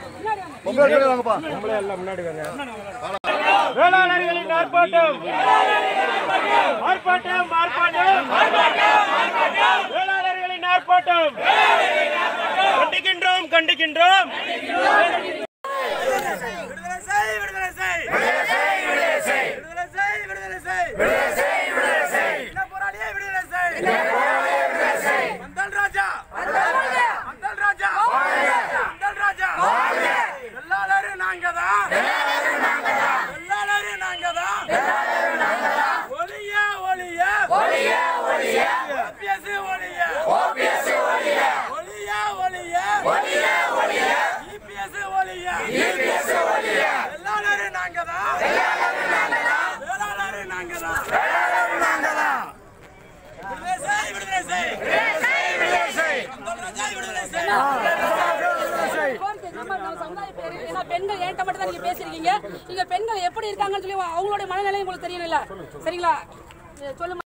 வேளாளர்களின் ஆர்ப்பாட்டம் ஆர்ப்பாட்டம் ஆர்ப்பாட்டம் வேளாளர்களின் ஆர்ப்பாட்டம் கண்டிக்கின்றோம் கண்டிக்கின்றோம் விடுதலை செய் விடுதலை செய் விடுதலை செய் விடுதலை செய் விடுதலை செய் விடுதலை செய் இன போராளியே விடுதலை செய் மந்தல் ராஜா மந்தல் ராஜா மந்தல் ராஜா எல்லாரும் நாங்க தான் எல்லாரும் நாங்க தான் ஒளிய ஒளிய ஒளிய ஒளிய ஓபிஎஸ் ஒளிய ஓபிஎஸ் ஒளிய ஒளிய ஒளிய ஒளிய ஒளிய இபிஎஸ் ஒளிய இபிஎஸ் ஒளிய எல்லாரும் நாங்க தான் எல்லாரும் நாங்க தான் எல்லாரும் நாங்க தான் எல்லாரும் நாங்க தான் விடுதலை செய் விடுதலை செய் விடுதலை செய் மந்தல் ராஜா விடுதலை செய் கோரிக்கை நம்ம நம்ம சமுதாய பேரு ஏன்னா பெண்கள் என்கிட்ட மட்டும் தான் நீங்க பேசிருக்கீங்க நீங்க பெண்கள் எப்படி இருக்காங்கன்னு சொல்லி அவங்களுடைய மனநிலை உங்களுக்கு தெரியல சரிங்களா சொல்லுங்க